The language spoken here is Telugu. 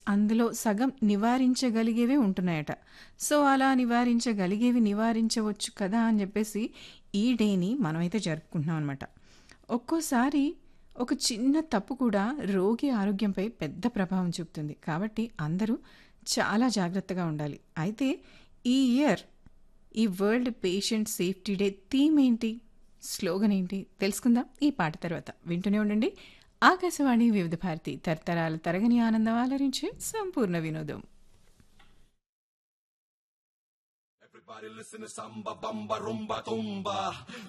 అందులో సగం నివారించగలిగేవే ఉంటున్నాయట. సో, అలా నివారించగలిగేవి నివారించవచ్చు కదా! అని జెప్పేసి ఈ డేని మనమైతే జరుపుకుంటున్నాం అనమాట. ఒక్కోసారి ఒక చిన్న తప్పు కూడా రోగి ఆరోగ్యంపై పెద్ద ప్రభావం చూపుతుంది. కాబట్టి అందరూ చాలా జాగ్రత్తగా ఉండాలి. అయితే ఈ ఇయర్ ఈ world patient safety day theme ఏంటి? స్లోగన్ ఏంటి? తెలుసుకుందాం ఈ పాట తర్వాత. వింటూనే ఉండండి. ఆకాశవాణి వివిధ భారతి తరతరాల తరగని ఆనందం ఆలరించే సంపూర్ణ వినోదం. Everybody listen to samba, bamba, rumba, tumba.